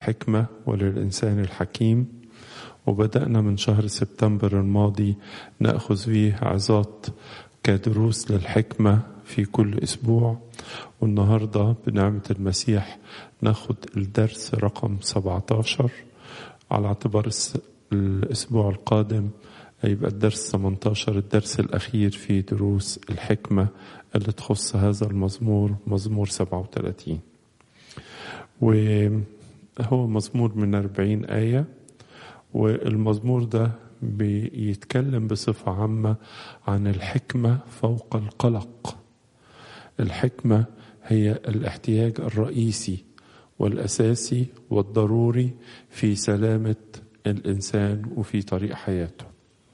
حكمة وللإنسان الحكيم وبدأنا من شهر سبتمبر الماضي نأخذ فيه عظات كدروس للحكمة في كل أسبوع والنهاردة بنعمة المسيح ناخد الدرس رقم 17 على اعتبار الأسبوع القادم هيبقى الدرس 18 الدرس الأخير في دروس الحكمة اللي تخص هذا المزمور مزمور 37 وهو مزمور من 40 آية والمزمور ده بيتكلم بصفة عامة عن الحكمة فوق القلق الحكمة هي الاحتياج الرئيسي والأساسي والضروري في سلامة الإنسان وفي طريق حياته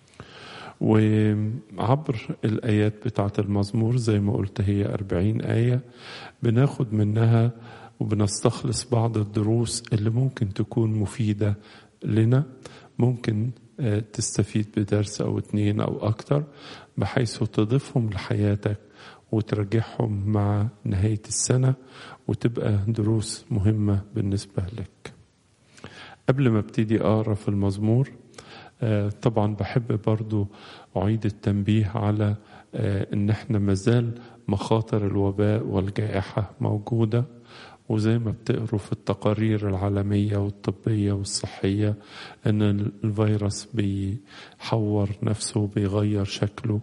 وعبر الآيات بتاعة المزمور زي ما قلت هي أربعين آية بناخد منها وبنستخلص بعض الدروس اللي ممكن تكون مفيدة لنا ممكن تستفيد بدرس أو اتنين أو أكتر بحيث تضيفهم لحياتك وترجعهم مع نهاية السنة وتبقى دروس مهمة بالنسبة لك قبل ما ابتدي أقرأ في المزمور طبعا بحب برضو أعيد التنبيه على إن احنا مازال مخاطر الوباء والجائحة موجودة وزي ما بتقروا في التقارير العالمية والطبية والصحية ان الفيروس بيحور نفسه بيغير شكله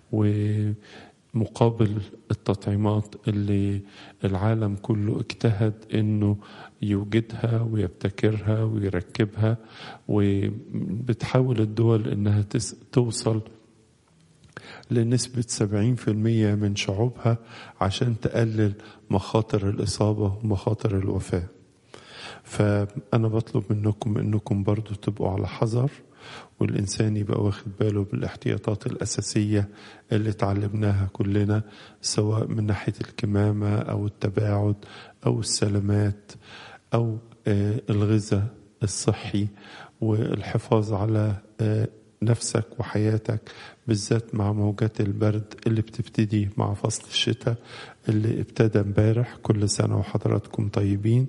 ومقابل التطعيمات اللي العالم كله اجتهد انه يوجدها ويبتكرها ويركبها وبتحاول الدول انها توصل لنسبة 70% من شعوبها عشان تقلل مخاطر الإصابة ومخاطر الوفاة فأنا بطلب منكم أنكم برضو تبقوا على حذر والإنسان يبقى واخد باله بالاحتياطات الأساسية اللي تعلمناها كلنا سواء من ناحية الكمامة أو التباعد أو السلامات أو الغذاء الصحي والحفاظ على نفسك وحياتك بالذات مع موجات البرد اللي بتبتدي مع فصل الشتاء اللي ابتدى امبارح كل سنة وحضراتكم طيبين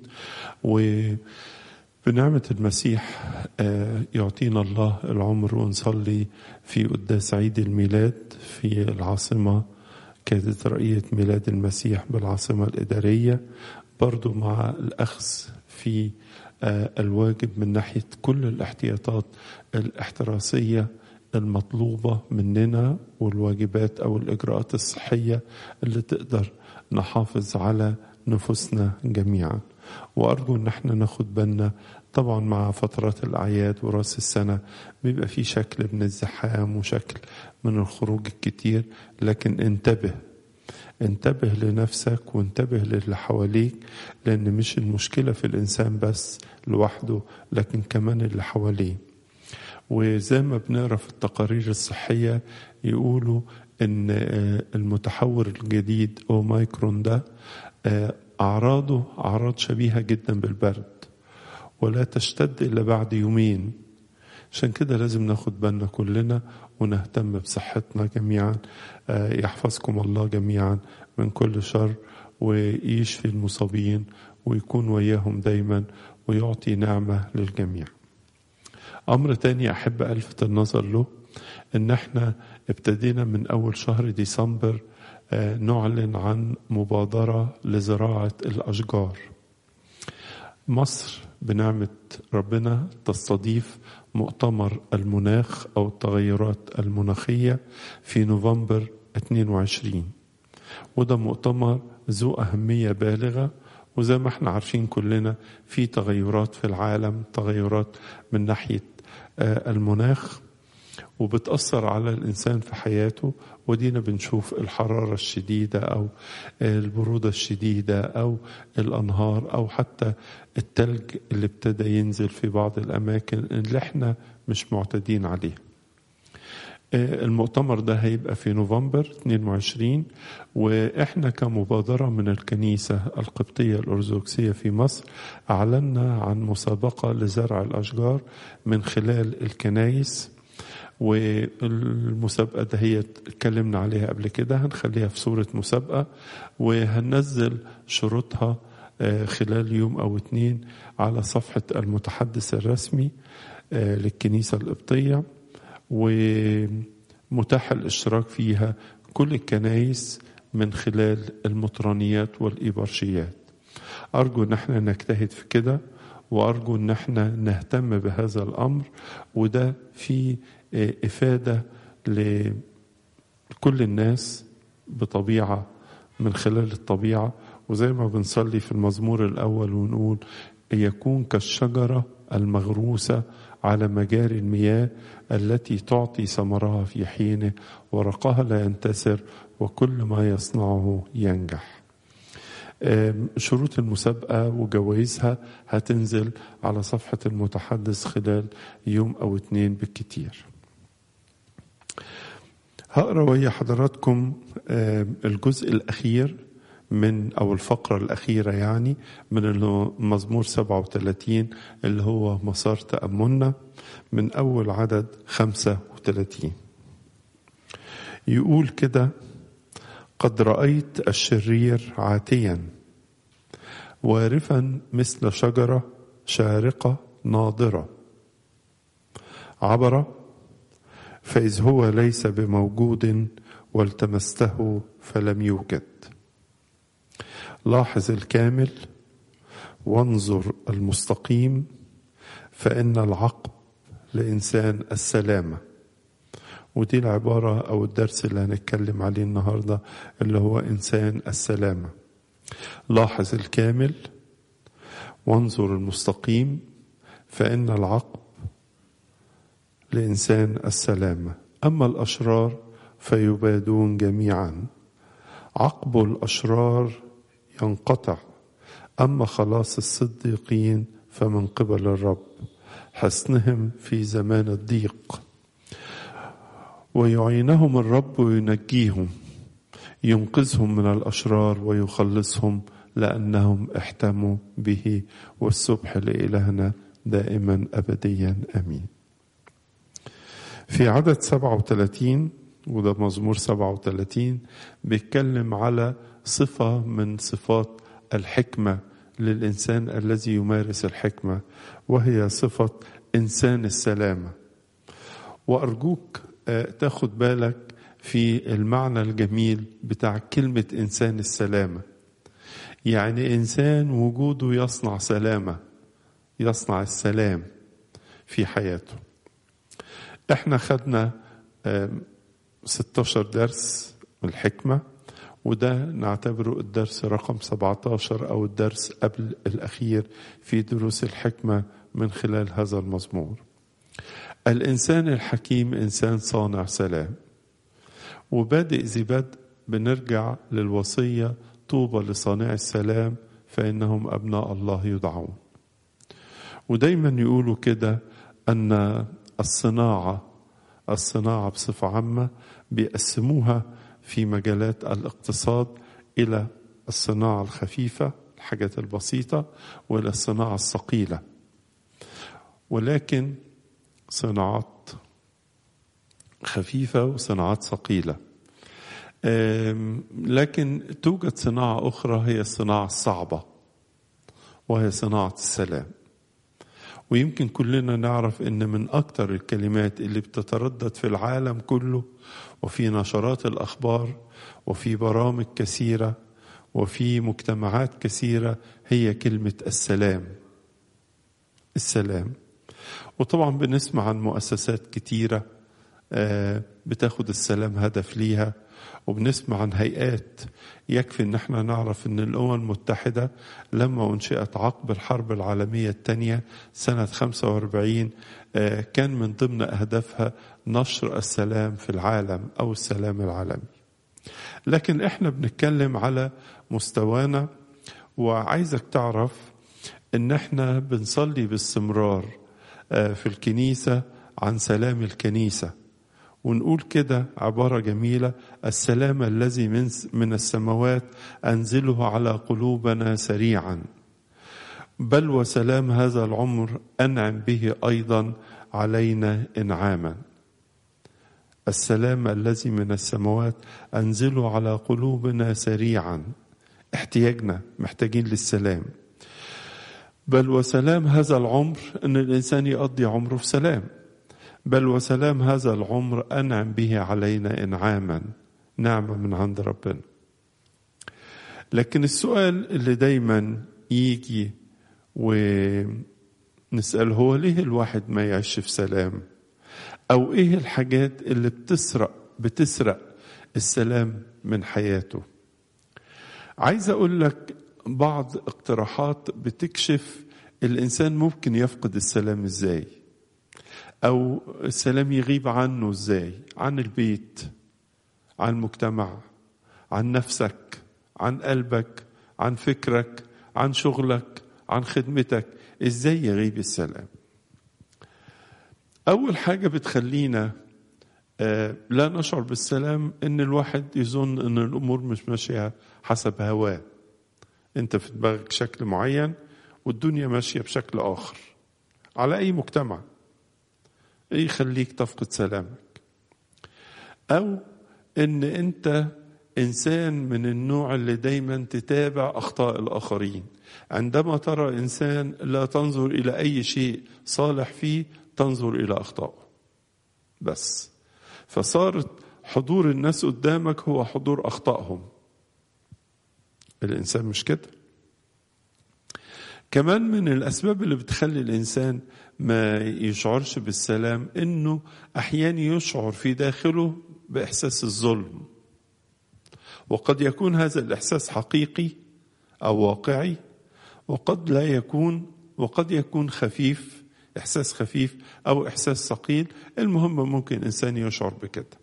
وبنعمة المسيح يعطينا الله العمر ونصلي في قداس عيد الميلاد في العاصمة كاتدرائية ميلاد المسيح بالعاصمة الإدارية برضو مع الأخذ في الواجب من ناحية كل الاحتياطات الاحتراسية المطلوبة مننا والواجبات أو الإجراءات الصحية اللي تقدر نحافظ على نفوسنا جميعا وأرجو أن احنا ناخد بالنا طبعا مع فترات الأعياد وراس السنة بيبقى في شكل من الزحام وشكل من الخروج الكتير لكن انتبه انتبه لنفسك وانتبه للي حواليك لأن مش المشكلة في الإنسان بس لوحده لكن كمان اللي حواليه وزي ما بنقرا في التقارير الصحية يقولوا إن المتحور الجديد أوميكرون ده أعراضه أعراض شبيهة جدا بالبرد ولا تشتد إلا بعد يومين عشان كده لازم ناخد بالنا كلنا ونهتم بصحتنا جميعا يحفظكم الله جميعا من كل شر ويشفي المصابين ويكون وياهم دايما ويعطي نعمة للجميع أمر تاني أحب ألفت النظر له إن احنا ابتدينا من أول شهر ديسمبر نعلن عن مبادرة لزراعة الأشجار مصر بنعمة ربنا تستضيف مؤتمر المناخ أو التغيرات المناخية في نوفمبر 22 وده مؤتمر ذو أهمية بالغة وزي ما احنا عارفين كلنا في تغيرات في العالم تغيرات من ناحية المناخ وبتأثر على الإنسان في حياته ودينا بنشوف الحرارة الشديدة أو البرودة الشديدة أو الأنهار أو حتى التلج اللي ابتدى ينزل في بعض الأماكن اللي احنا مش معتادين عليه المؤتمر ده هيبقى في نوفمبر 22 واحنا كمبادرة من الكنيسة القبطية الأرثوذكسية في مصر أعلنا عن مسابقة لزرع الأشجار من خلال الكنايس والمسابقة ده هي اتكلمنا عليها قبل كده هنخليها في صورة مسابقة وهننزل شروطها خلال يوم أو اتنين على صفحة المتحدث الرسمي للكنيسة القبطية ومتاح الاشتراك فيها كل الكنايس من خلال المطرانيات والإبرشيات أرجو أن احنا نجتهد في كده وأرجو أن احنا نهتم بهذا الأمر وده في إفادة لكل الناس بطبيعة من خلال الطبيعة وزي ما بنصلي في المزمور الأول ونقول يكون كالشجرة المغروسة على مجاري المياه التي تعطي ثمرها في حينه ورقها لا ينتسر وكل ما يصنعه ينجح شروط المسابقة وجوائزها هتنزل على صفحة المتحدث خلال يوم أو اتنين بالكتير هقرا ويا حضراتكم الجزء الأخير من أو الفقرة الأخيرة يعني من المزمور 37 اللي هو مسار تأملنا من أول عدد 35 يقول كده قد رأيت الشرير عاتيا وارفا مثل شجرة شارقة ناضرة عبر فإذ هو ليس بموجود والتمسته فلم يوجد لاحظ الكامل وانظر المستقيم فإن العقب لإنسان السلامة ودي العبارة أو الدرس اللي هنتكلم عليه النهاردة اللي هو إنسان السلامة لاحظ الكامل وانظر المستقيم فإن العقب لإنسان السلامة أما الأشرار فيبادون جميعا عقب الأشرار ينقطع أما خلاص الصديقين فمن قبل الرب حصنهم في زمان الضيق ويعينهم الرب وينجيهم ينقذهم من الأشرار ويخلصهم لأنهم احتموا به والسبح لإلهنا دائما أبديا أمين في عدد 37 وده مزمور 37 بيتكلم على صفة من صفات الحكمة للإنسان الذي يمارس الحكمة وهي صفة إنسان السلامة وأرجوك تاخد بالك في المعنى الجميل بتاع كلمة إنسان السلامة يعني إنسان وجوده يصنع سلامة يصنع السلام في حياته احنا خدنا 16 درس الحكمة وده نعتبره الدرس رقم 17 أو الدرس قبل الأخير في دروس الحكمة من خلال هذا المزمور الإنسان الحكيم إنسان صانع سلام وبادئ ذي بدء بنرجع للوصية طوبى لصانع السلام فإنهم أبناء الله يدعون ودايما يقولوا كده أن الصناعة الصناعة بصفة عامة بيقسموها في مجالات الاقتصاد إلى الصناعة الخفيفة الحاجات البسيطة وإلى الصناعة الثقيلة ولكن صناعات خفيفة وصناعات ثقيلة لكن توجد صناعة أخرى هي الصناعة الصعبة وهي صناعة السلام ويمكن كلنا نعرف ان من اكتر الكلمات اللي بتتردد في العالم كله وفي نشرات الاخبار وفي برامج كثيره وفي مجتمعات كثيره هي كلمه السلام السلام وطبعا بنسمع عن مؤسسات كتيره بتاخد السلام هدف ليها وبنسمع عن هيئات يكفي ان احنا نعرف ان الامم المتحدة لما انشئت عقب الحرب العالمية الثانية سنة 45 كان من ضمن اهدافها نشر السلام في العالم او السلام العالمي لكن احنا بنتكلم على مستوانا وعايزك تعرف ان احنا بنصلي باستمرار في الكنيسة عن سلام الكنيسه ونقول كده عبارة جميلة السلام الذي من, من السماوات أنزله على قلوبنا سريعا بل وسلام هذا العمر أنعم به أيضا علينا إنعاما السلام الذي من السماوات أنزله على قلوبنا سريعا احتياجنا محتاجين للسلام بل وسلام هذا العمر ان الانسان يقضي عمره في سلام بل وسلام هذا العمر انعم به علينا انعاما نعمه من عند ربنا لكن السؤال اللي دايما يجي ونسال هو ليه الواحد ما يعيش في سلام او ايه الحاجات اللي بتسرق بتسرق السلام من حياته عايز اقول لك بعض اقتراحات بتكشف الانسان ممكن يفقد السلام ازاي او السلام يغيب عنه ازاي عن البيت عن المجتمع عن نفسك عن قلبك عن فكرك عن شغلك عن خدمتك ازاي يغيب السلام اول حاجه بتخلينا لا نشعر بالسلام ان الواحد يظن ان الامور مش ماشيه حسب هواه انت في دماغك شكل معين والدنيا ماشيه بشكل اخر على اي مجتمع ايه يخليك تفقد سلامك او ان انت انسان من النوع اللي دايما تتابع اخطاء الاخرين عندما ترى انسان لا تنظر الى اي شيء صالح فيه تنظر الى اخطائه بس فصارت حضور الناس قدامك هو حضور اخطائهم الانسان مش كده كمان من الاسباب اللي بتخلي الانسان ما يشعرش بالسلام انه احيانا يشعر في داخله باحساس الظلم وقد يكون هذا الاحساس حقيقي او واقعي وقد لا يكون وقد يكون خفيف احساس خفيف او احساس ثقيل المهم ممكن انسان يشعر بكده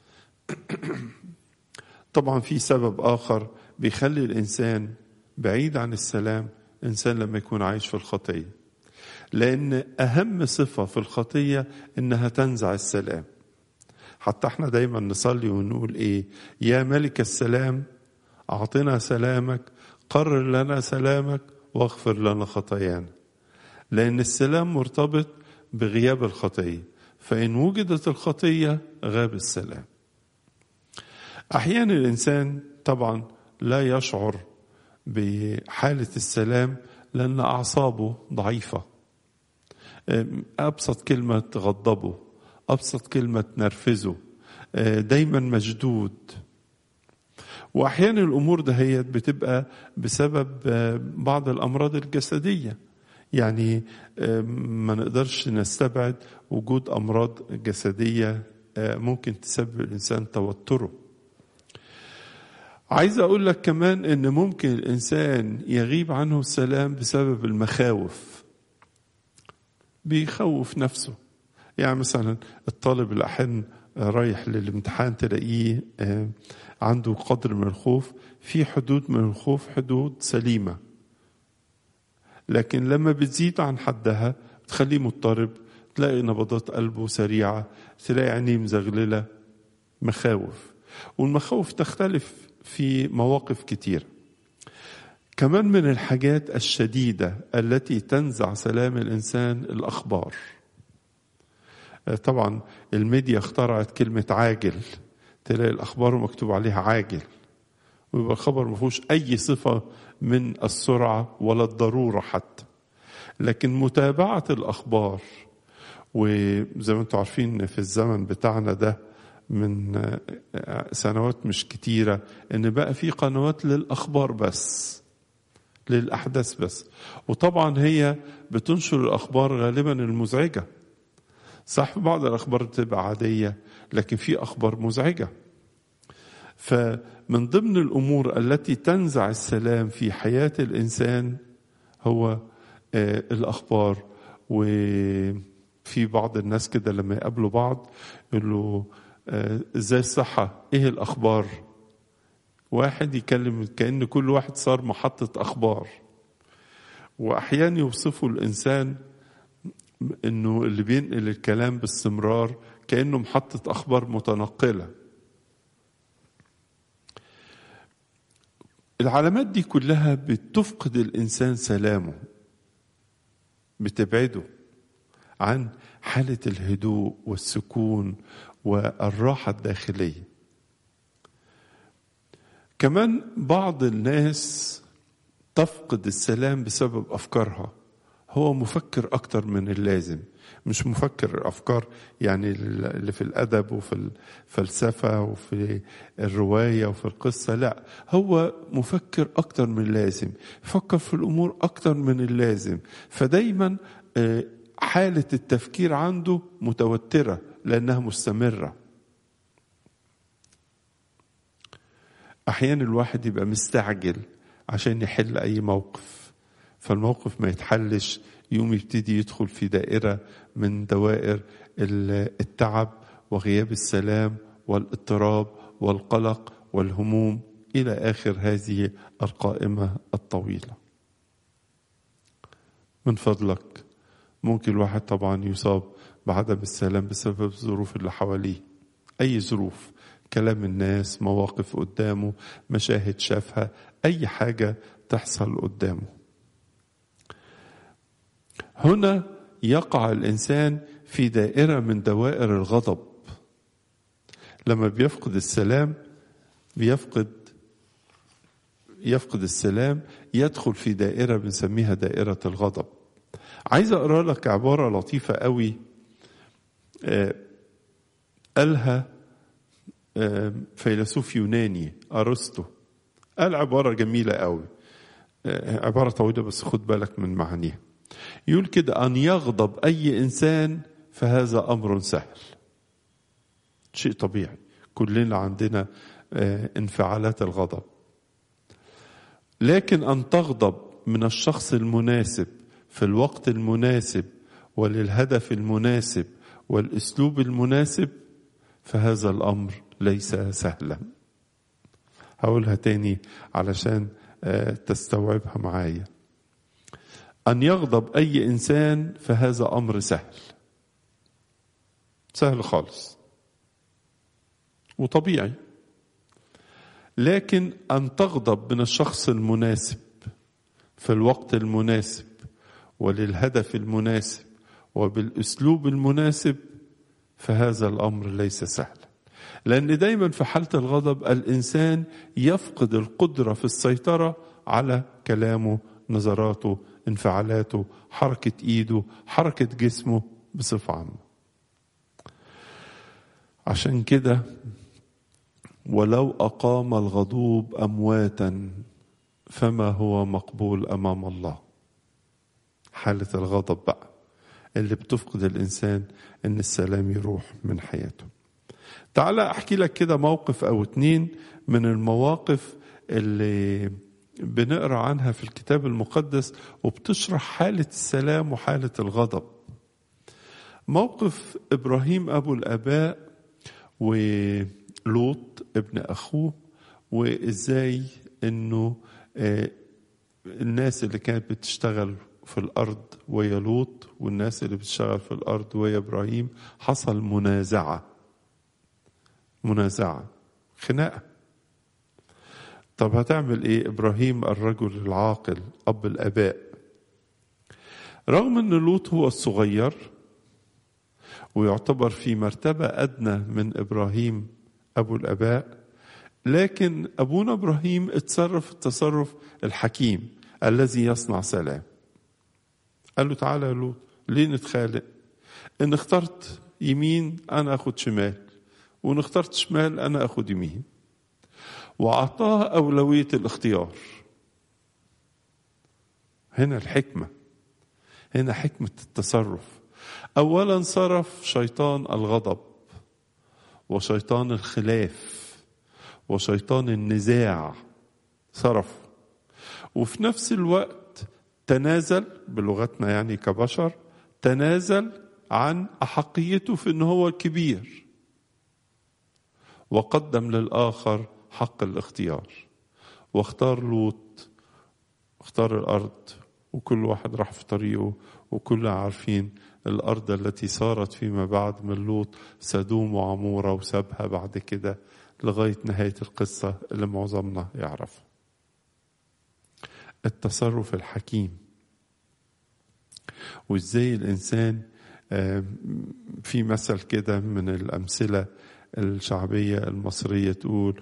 طبعا في سبب اخر بيخلي الانسان بعيد عن السلام انسان لما يكون عايش في الخطيه لان اهم صفه في الخطيه انها تنزع السلام حتى احنا دايما نصلي ونقول ايه يا ملك السلام اعطنا سلامك قرر لنا سلامك واغفر لنا خطايانا لان السلام مرتبط بغياب الخطيه فان وجدت الخطيه غاب السلام احيانا الانسان طبعا لا يشعر بحاله السلام لان اعصابه ضعيفه ابسط كلمه تغضبه ابسط كلمه تنرفزه دايما مشدود واحيانا الامور دهيت بتبقى بسبب بعض الامراض الجسديه يعني ما نقدرش نستبعد وجود امراض جسديه ممكن تسبب الانسان توتره عايز اقول لك كمان ان ممكن الانسان يغيب عنه السلام بسبب المخاوف بيخوف نفسه يعني مثلا الطالب اللي احيانا رايح للامتحان تلاقيه عنده قدر من الخوف في حدود من الخوف حدود سليمه لكن لما بتزيد عن حدها بتخليه مضطرب تلاقي نبضات قلبه سريعه تلاقي عينيه مزغلله مخاوف والمخاوف تختلف في مواقف كتير كمان من الحاجات الشديده التي تنزع سلام الانسان الاخبار طبعا الميديا اخترعت كلمه عاجل تلاقي الاخبار مكتوب عليها عاجل ويبقى الخبر ما فيهوش اي صفه من السرعه ولا الضروره حتى لكن متابعه الاخبار وزي ما انتم عارفين في الزمن بتاعنا ده من سنوات مش كتيره ان بقى في قنوات للاخبار بس للاحداث بس وطبعا هي بتنشر الاخبار غالبا المزعجه صح بعض الاخبار بتبقى عاديه لكن في اخبار مزعجه فمن ضمن الامور التي تنزع السلام في حياه الانسان هو الاخبار وفي بعض الناس كده لما يقابلوا بعض يقولوا ازاي الصحه ايه الاخبار واحد يكلم كان كل واحد صار محطه اخبار واحيانا يوصفوا الانسان انه اللي بينقل الكلام باستمرار كانه محطه اخبار متنقله العلامات دي كلها بتفقد الانسان سلامه بتبعده عن حاله الهدوء والسكون والراحه الداخليه كمان بعض الناس تفقد السلام بسبب افكارها هو مفكر أكتر من اللازم مش مفكر الأفكار يعني اللي في الأدب وفي الفلسفة وفي الرواية وفي القصة لا هو مفكر أكتر من اللازم يفكر في الأمور أكتر من اللازم فدايما حالة التفكير عنده متوترة لأنها مستمرة أحيانا الواحد يبقى مستعجل عشان يحل أي موقف فالموقف ما يتحلش يوم يبتدي يدخل في دائرة من دوائر التعب وغياب السلام والاضطراب والقلق والهموم إلى آخر هذه القائمة الطويلة من فضلك ممكن الواحد طبعا يصاب بعدم السلام بسبب الظروف اللي حواليه أي ظروف كلام الناس مواقف قدامه مشاهد شافها أي حاجة تحصل قدامه هنا يقع الإنسان في دائرة من دوائر الغضب لما بيفقد السلام بيفقد يفقد السلام يدخل في دائرة بنسميها دائرة الغضب عايز أقرأ لك عبارة لطيفة قوي قالها فيلسوف يوناني أرسطو قال عبارة جميلة قوي عبارة طويلة بس خد بالك من معانيها يقول كده أن يغضب أي إنسان فهذا أمر سهل شيء طبيعي كلنا عندنا انفعالات الغضب لكن أن تغضب من الشخص المناسب في الوقت المناسب وللهدف المناسب والاسلوب المناسب فهذا الامر ليس سهلا هقولها تاني علشان تستوعبها معايا ان يغضب اي انسان فهذا امر سهل سهل خالص وطبيعي لكن ان تغضب من الشخص المناسب في الوقت المناسب وللهدف المناسب وبالاسلوب المناسب فهذا الامر ليس سهلا لان دايما في حاله الغضب الانسان يفقد القدره في السيطره على كلامه نظراته انفعالاته حركه ايده حركه جسمه بصفه عامه عشان كده ولو اقام الغضوب امواتا فما هو مقبول امام الله حالة الغضب بقى اللي بتفقد الإنسان إن السلام يروح من حياته تعال أحكي لك كده موقف أو اتنين من المواقف اللي بنقرأ عنها في الكتاب المقدس وبتشرح حالة السلام وحالة الغضب موقف إبراهيم أبو الآباء ولوط ابن أخوه وإزاي إنه الناس اللي كانت بتشتغل في الأرض ويا لوط والناس اللي بتشتغل في الأرض ويا إبراهيم حصل منازعة منازعة خناقة طب هتعمل إيه إبراهيم الرجل العاقل أب الآباء رغم أن لوط هو الصغير ويعتبر في مرتبة أدنى من إبراهيم أبو الآباء لكن أبونا إبراهيم اتصرف التصرف الحكيم الذي يصنع سلام قال له تعالى يا لوط ليه نتخانق ان اخترت يمين انا اخد شمال وان اخترت شمال انا اخد يمين واعطاه اولويه الاختيار هنا الحكمه هنا حكمه التصرف اولا صرف شيطان الغضب وشيطان الخلاف وشيطان النزاع صرف وفي نفس الوقت تنازل بلغتنا يعني كبشر تنازل عن احقيته في ان هو الكبير وقدم للاخر حق الاختيار واختار لوط اختار الارض وكل واحد راح في طريقه وكلنا عارفين الارض التي صارت فيما بعد من لوط سدوم وعموره وسابها بعد كده لغايه نهايه القصه اللي معظمنا يعرفها التصرف الحكيم وازاي الانسان في مثل كده من الامثله الشعبيه المصريه تقول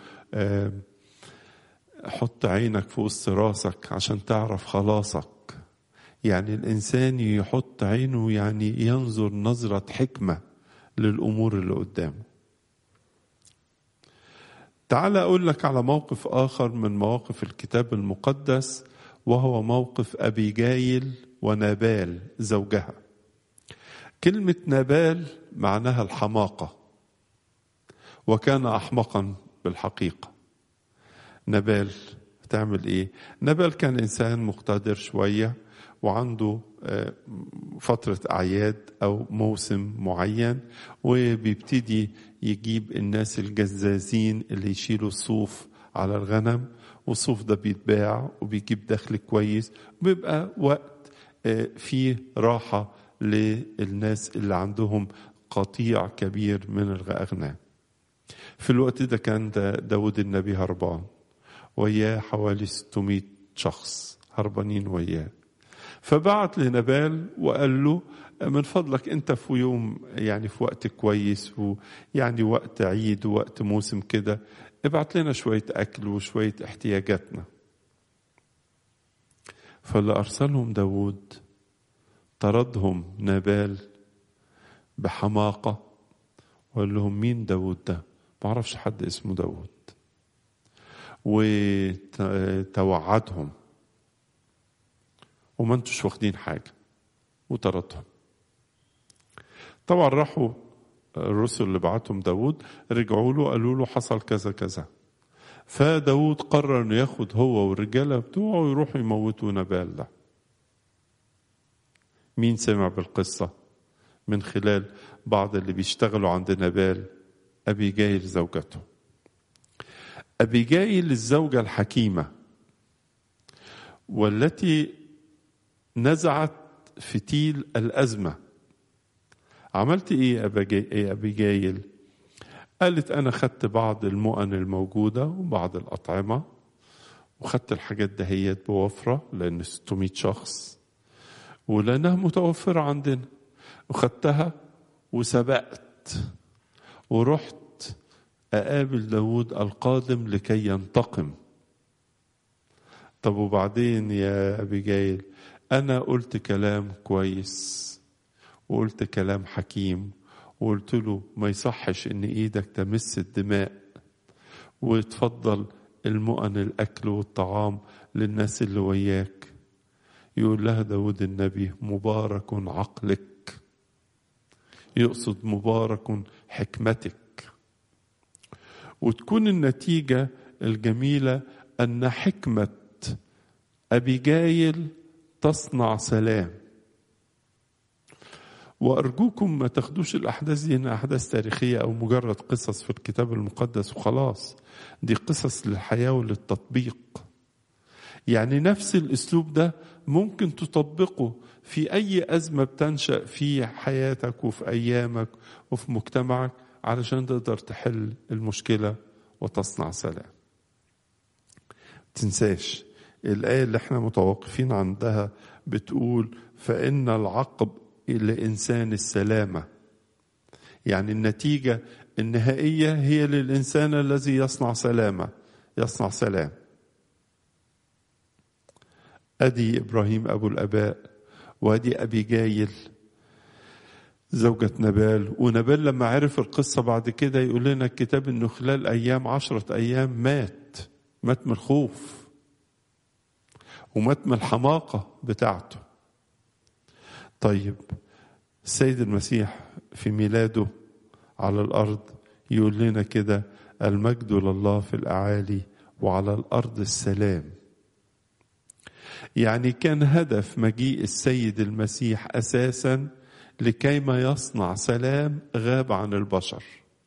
حط عينك في وسط راسك عشان تعرف خلاصك يعني الإنسان يحط عينه يعني ينظر نظرة حكمة للأمور اللي قدامه تعال أقول لك على موقف آخر من مواقف الكتاب المقدس وهو موقف أبي جايل ونابال زوجها كلمة نابال معناها الحماقة وكان أحمقا بالحقيقة نبال تعمل إيه نبال كان إنسان مقتدر شوية وعنده فترة أعياد أو موسم معين وبيبتدي يجيب الناس الجزازين اللي يشيلوا الصوف على الغنم والصوف ده بيتباع وبيجيب دخل كويس وبيبقى وقت فيه راحة للناس اللي عندهم قطيع كبير من الأغنام في الوقت ده كان داود النبي هربان وياه حوالي 600 شخص هربانين وياه فبعت لنبال وقال له من فضلك انت في يوم يعني في وقت كويس ويعني وقت عيد ووقت موسم كده ابعت لنا شوية أكل وشوية احتياجاتنا فاللي أرسلهم داود طردهم نابال بحماقة وقال لهم مين داود ده معرفش حد اسمه داود وتوعدهم وما انتوش واخدين حاجة وطردهم طبعا راحوا الرسل اللي بعتهم داود رجعوا له قالوا له حصل كذا كذا فداود قرر انه ياخد هو والرجالة بتوعه ويروحوا يموتوا نبال ده مين سمع بالقصة من خلال بعض اللي بيشتغلوا عند نبال أبي جايل زوجته أبي جايل الزوجة الحكيمة والتي نزعت فتيل الأزمة عملت إيه يا أبي جايل قالت أنا خدت بعض المؤن الموجودة وبعض الأطعمة وخدت الحاجات دهيت بوفرة لأن 600 شخص ولأنها متوفرة عندنا وخدتها وسبقت ورحت أقابل داود القادم لكي ينتقم طب وبعدين يا أبي جايل أنا قلت كلام كويس وقلت كلام حكيم وقلت له ما يصحش إن إيدك تمس الدماء وتفضل المؤن الأكل والطعام للناس اللي وياك يقول لها داود النبي مبارك عقلك يقصد مبارك حكمتك وتكون النتيجة الجميلة أن حكمة أبيجايل تصنع سلام وأرجوكم ما تاخدوش الأحداث دي إنها أحداث تاريخية أو مجرد قصص في الكتاب المقدس وخلاص دي قصص للحياة وللتطبيق يعني نفس الأسلوب ده ممكن تطبقه في أي أزمة بتنشأ في حياتك وفي أيامك وفي مجتمعك علشان تقدر تحل المشكلة وتصنع سلام تنساش الآية اللي احنا متوقفين عندها بتقول فإن العقب لإنسان السلامة يعني النتيجة النهائية هي للإنسان الذي يصنع سلامة يصنع سلام أدي إبراهيم أبو الآباء وأدي أبي جايل زوجة نبال ونبال لما عرف القصة بعد كده يقول لنا الكتاب انه خلال ايام عشرة ايام مات مات من الخوف ومات من الحماقة بتاعته طيب السيد المسيح في ميلاده على الارض يقول لنا كده المجد لله في الاعالي وعلى الارض السلام يعني كان هدف مجيء السيد المسيح اساسا لكيما يصنع سلام غاب عن البشر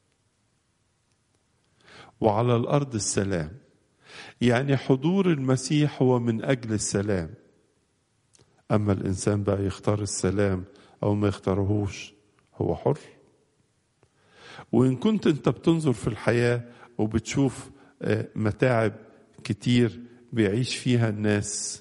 وعلى الارض السلام يعني حضور المسيح هو من اجل السلام اما الانسان بقى يختار السلام او ما يختارهوش هو حر وان كنت انت بتنظر في الحياه وبتشوف متاعب كتير بيعيش فيها الناس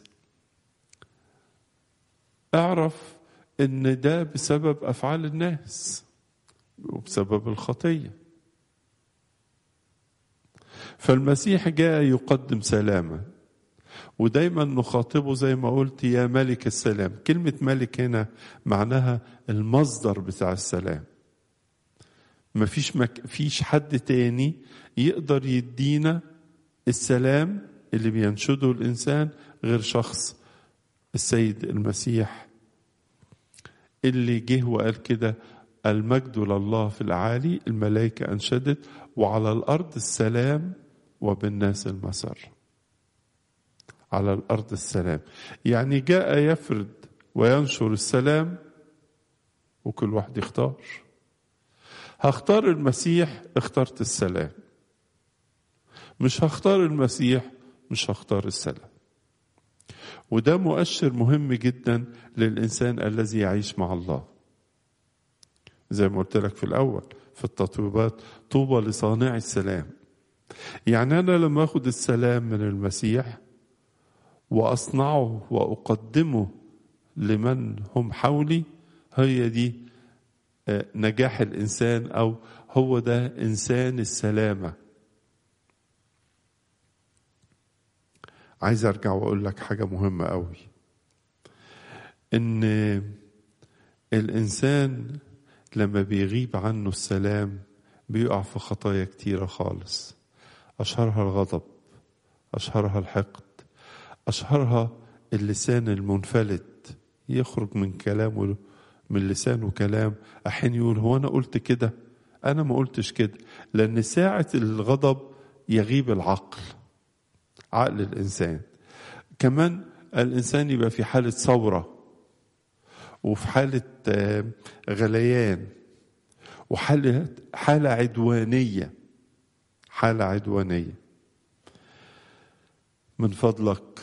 اعرف ان ده بسبب افعال الناس وبسبب الخطيه فالمسيح جاء يقدم سلاما ودايما نخاطبه زي ما قلت يا ملك السلام كلمة ملك هنا معناها المصدر بتاع السلام مفيش مك... فيش حد تاني يقدر يدينا السلام اللي بينشده الإنسان غير شخص السيد المسيح اللي جه وقال كده المجد لله في الأعالي الملائكة أنشدت وعلى الأرض السلام وبالناس المسر على الأرض السلام يعني جاء يفرد وينشر السلام وكل واحد يختار هختار المسيح اخترت السلام مش هختار المسيح مش هختار السلام وده مؤشر مهم جدا للإنسان الذي يعيش مع الله زي ما قلت لك في الأول في التطويبات طوبى لصانع السلام يعني أنا لما أخد السلام من المسيح وأصنعه وأقدمه لمن هم حولي هي دي نجاح الإنسان أو هو ده إنسان السلامة عايز أرجع وأقول لك حاجة مهمة أوي إن الإنسان لما بيغيب عنه السلام بيقع في خطايا كتيرة خالص أشهرها الغضب أشهرها الحقد أشهرها اللسان المنفلت يخرج من كلامه من لسانه كلام أحين يقول هو أنا قلت كده أنا ما قلتش كده لأن ساعة الغضب يغيب العقل عقل الإنسان كمان الإنسان يبقى في حالة ثورة وفي حالة غليان وحالة حالة عدوانية حالة عدوانية من فضلك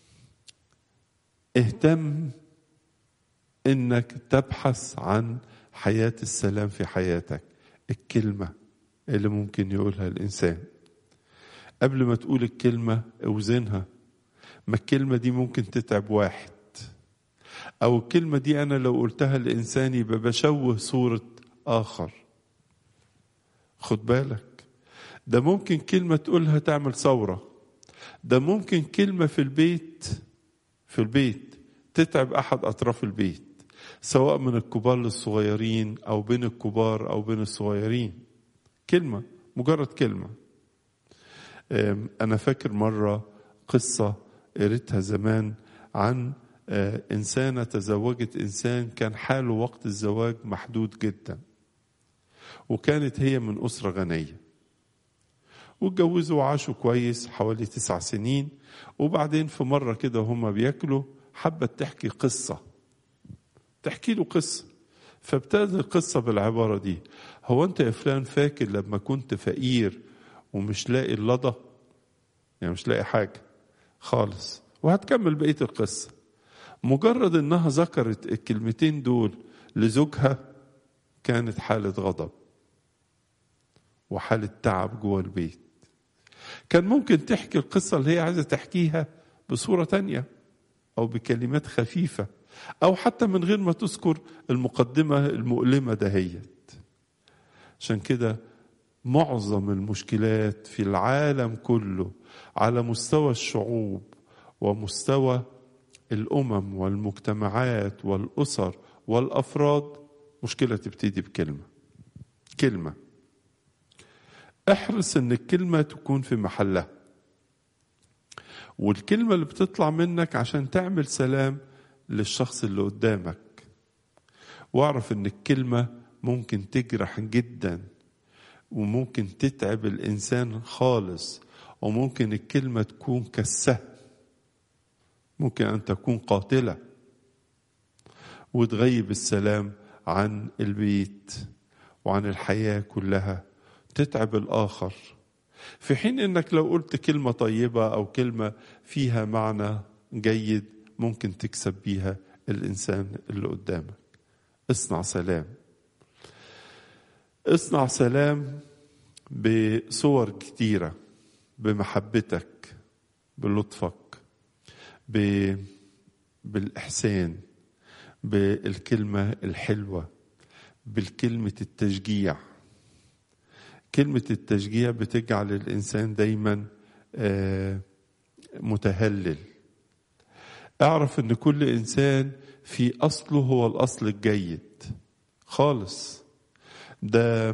اهتم انك تبحث عن حياة السلام في حياتك الكلمة اللي ممكن يقولها الإنسان قبل ما تقول الكلمة اوزنها ما الكلمة دي ممكن تتعب واحد أو الكلمة دي أنا لو قلتها لإنسان يبقى بشوه صورة آخر خد بالك ده ممكن كلمة تقولها تعمل ثورة ده ممكن كلمة في البيت في البيت تتعب أحد أطراف البيت سواء من الكبار للصغيرين أو بين الكبار أو بين الصغيرين كلمة مجرد كلمة أنا فاكر مرة قصة قريتها زمان عن إنسانة تزوجت إنسان كان حاله وقت الزواج محدود جدا وكانت هي من أسرة غنية واتجوزوا وعاشوا كويس حوالي تسع سنين وبعدين في مرة كده هما بياكلوا حبت تحكي قصة تحكي له قصة فابتدت القصة بالعبارة دي هو أنت يا فلان فاكر لما كنت فقير ومش لاقي اللضة يعني مش لاقي حاجة خالص وهتكمل بقية القصة مجرد انها ذكرت الكلمتين دول لزوجها كانت حالة غضب وحالة تعب جوه البيت كان ممكن تحكي القصة اللي هي عايزة تحكيها بصورة تانية أو بكلمات خفيفة أو حتى من غير ما تذكر المقدمة المؤلمة دهيت عشان كده معظم المشكلات في العالم كله على مستوى الشعوب ومستوى الامم والمجتمعات والاسر والافراد مشكله تبتدي بكلمه كلمه احرص ان الكلمه تكون في محلها والكلمه اللي بتطلع منك عشان تعمل سلام للشخص اللي قدامك واعرف ان الكلمه ممكن تجرح جدا وممكن تتعب الانسان خالص وممكن الكلمه تكون كالسهم ممكن ان تكون قاتله وتغيب السلام عن البيت وعن الحياه كلها تتعب الاخر في حين انك لو قلت كلمه طيبه او كلمه فيها معنى جيد ممكن تكسب بيها الانسان اللي قدامك اصنع سلام اصنع سلام بصور كتيره بمحبتك بلطفك ب... بالإحسان بالكلمة الحلوة بالكلمة التشجيع كلمة التشجيع بتجعل الإنسان دايما متهلل اعرف ان كل انسان في اصله هو الاصل الجيد خالص ده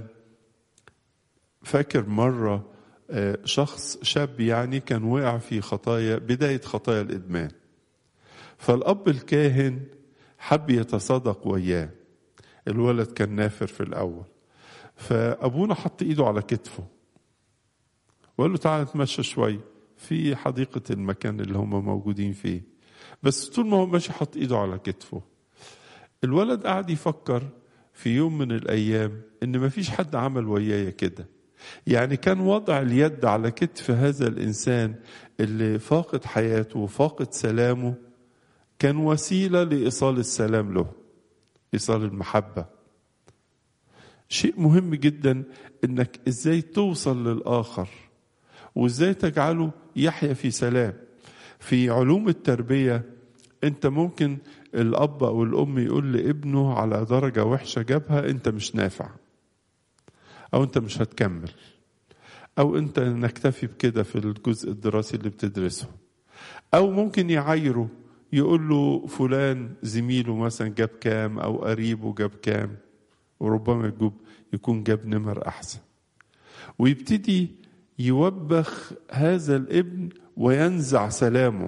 فاكر مره شخص شاب يعني كان وقع في خطايا بدايه خطايا الادمان فالاب الكاهن حب يتصادق وياه الولد كان نافر في الاول فابونا حط ايده على كتفه وقال له تعالى نتمشى شويه في حديقه المكان اللي هم موجودين فيه بس طول ما هو ماشي حط ايده على كتفه الولد قعد يفكر في يوم من الايام ان مفيش حد عمل ويايا كده يعني كان وضع اليد على كتف هذا الانسان اللي فاقد حياته وفاقد سلامه كان وسيله لايصال السلام له ايصال المحبه شيء مهم جدا انك ازاي توصل للاخر وازاي تجعله يحيا في سلام في علوم التربيه انت ممكن الاب او الام يقول لابنه على درجه وحشه جابها انت مش نافع او انت مش هتكمل او انت نكتفي بكده في الجزء الدراسي اللي بتدرسه او ممكن يعايره يقول له فلان زميله مثلا جاب كام او قريبه جاب كام وربما يجوب يكون جاب نمر احسن ويبتدي يوبخ هذا الابن وينزع سلامه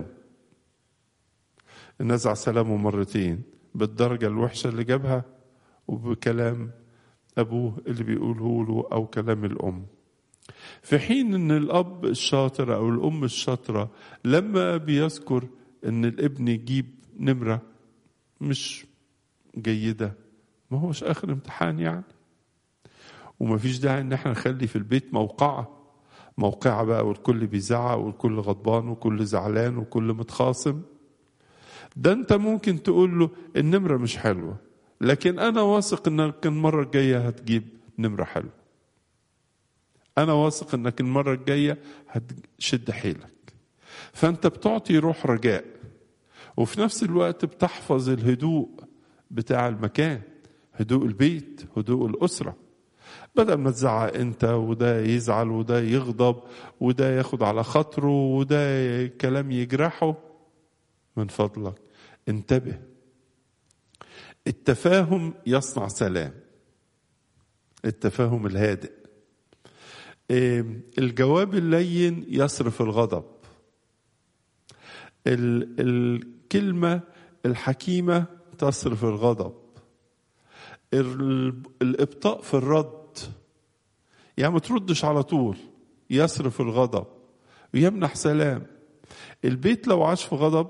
نزع سلامه مرتين بالدرجة الوحشة اللي جابها وبكلام أبوه اللي بيقوله له أو كلام الأم في حين أن الأب الشاطر أو الأم الشاطرة لما بيذكر أن الابن يجيب نمرة مش جيدة ما هوش آخر امتحان يعني وما فيش داعي ان احنا نخلي في البيت موقعة موقعة بقى والكل بيزعق والكل غضبان والكل زعلان والكل متخاصم ده انت ممكن تقول له النمرة مش حلوة لكن انا واثق انك المرة الجاية هتجيب نمرة حلوة انا واثق انك المرة الجاية هتشد حيلك فانت بتعطي روح رجاء وفي نفس الوقت بتحفظ الهدوء بتاع المكان هدوء البيت هدوء الأسرة بدل ما تزعق انت وده يزعل وده يغضب وده ياخد على خاطره وده كلام يجرحه من فضلك انتبه التفاهم يصنع سلام التفاهم الهادئ الجواب اللين يصرف الغضب الكلمة الحكيمة تصرف الغضب الابطاء في الرد يعني ما تردش على طول يصرف الغضب ويمنح سلام البيت لو عاش في غضب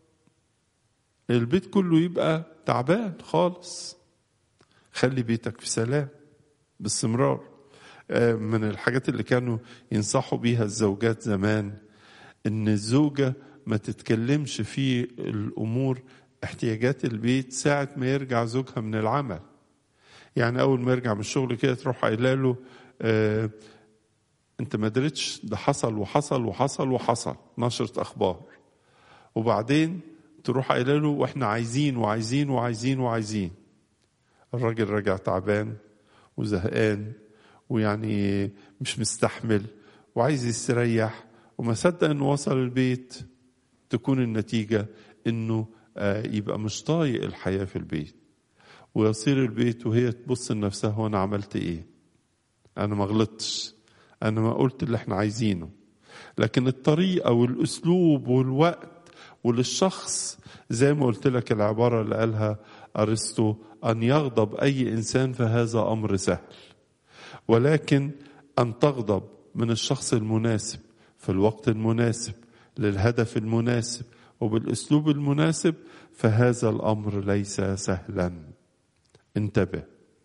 البيت كله يبقى تعبان خالص خلي بيتك في سلام باستمرار من الحاجات اللي كانوا ينصحوا بيها الزوجات زمان ان الزوجة ما تتكلمش في الامور احتياجات البيت ساعة ما يرجع زوجها من العمل يعني اول ما يرجع من الشغل كده تروح قايله له اه انت ما درتش ده حصل وحصل وحصل وحصل نشرة اخبار وبعدين تروح قايله له واحنا عايزين وعايزين وعايزين وعايزين الراجل راجع تعبان وزهقان ويعني مش مستحمل وعايز يستريح وما صدق انه وصل البيت تكون النتيجة انه يبقى مش طايق الحياة في البيت ويصير البيت وهي تبص لنفسها وانا عملت ايه انا ما غلطتش انا ما قلت اللي احنا عايزينه لكن الطريقة والاسلوب والوقت وللشخص زي ما قلت لك العبارة اللي قالها أرسطو أن يغضب أي إنسان فهذا أمر سهل ولكن أن تغضب من الشخص المناسب في الوقت المناسب للهدف المناسب وبالاسلوب المناسب فهذا الامر ليس سهلا انتبه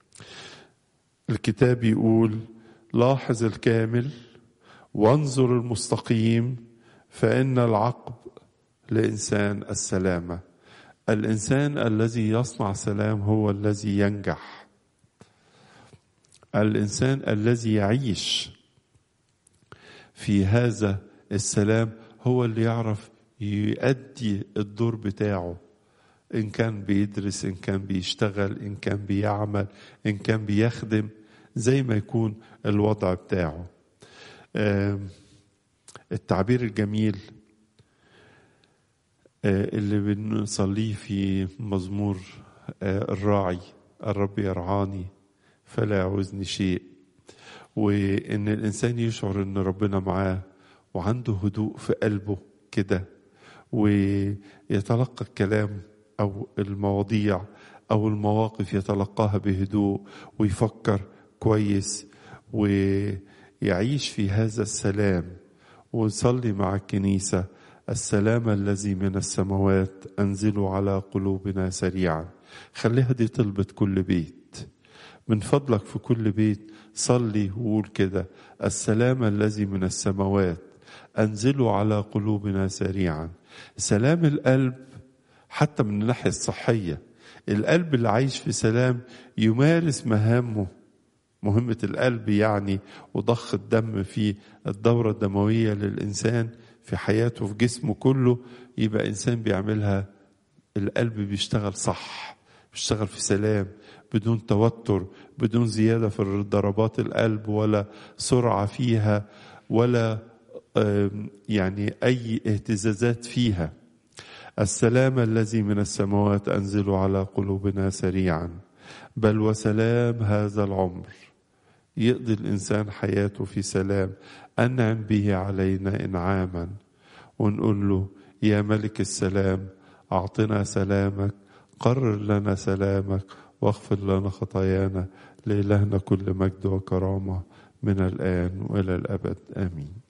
الكتاب يقول لاحظ الكامل وانظر المستقيم فان العقب لانسان السلامه الانسان الذي يصنع سلام هو الذي ينجح الانسان الذي يعيش في هذا السلام هو اللي يعرف يؤدي الدور بتاعه إن كان بيدرس إن كان بيشتغل إن كان بيعمل إن كان بيخدم زي ما يكون الوضع بتاعه التعبير الجميل اللي بنصليه في مزمور الراعي الرب يرعاني فلا يعوزني شيء وان الانسان يشعر ان ربنا معاه وعنده هدوء في قلبه كده ويتلقى الكلام او المواضيع او المواقف يتلقاها بهدوء ويفكر كويس ويعيش في هذا السلام ونصلي مع الكنيسه السلام الذي من السماوات انزله على قلوبنا سريعا خليها دي طلبة كل بيت من فضلك في كل بيت صلي وقول كده السلام الذي من السماوات انزله على قلوبنا سريعا سلام القلب حتى من الناحية الصحية القلب اللي عايش في سلام يمارس مهامه مهمة القلب يعني وضخ الدم في الدورة الدموية للإنسان في حياته في جسمه كله يبقى إنسان بيعملها القلب بيشتغل صح بيشتغل في سلام بدون توتر بدون زيادة في ضربات القلب ولا سرعة فيها ولا يعني أي اهتزازات فيها السلام الذي من السماوات أنزل على قلوبنا سريعا بل وسلام هذا العمر يقضي الإنسان حياته في سلام أنعم به علينا إنعاما ونقول له يا ملك السلام أعطنا سلامك قرر لنا سلامك واغفر لنا خطايانا لإلهنا كل مجد وكرامة من الآن وإلى الأبد آمين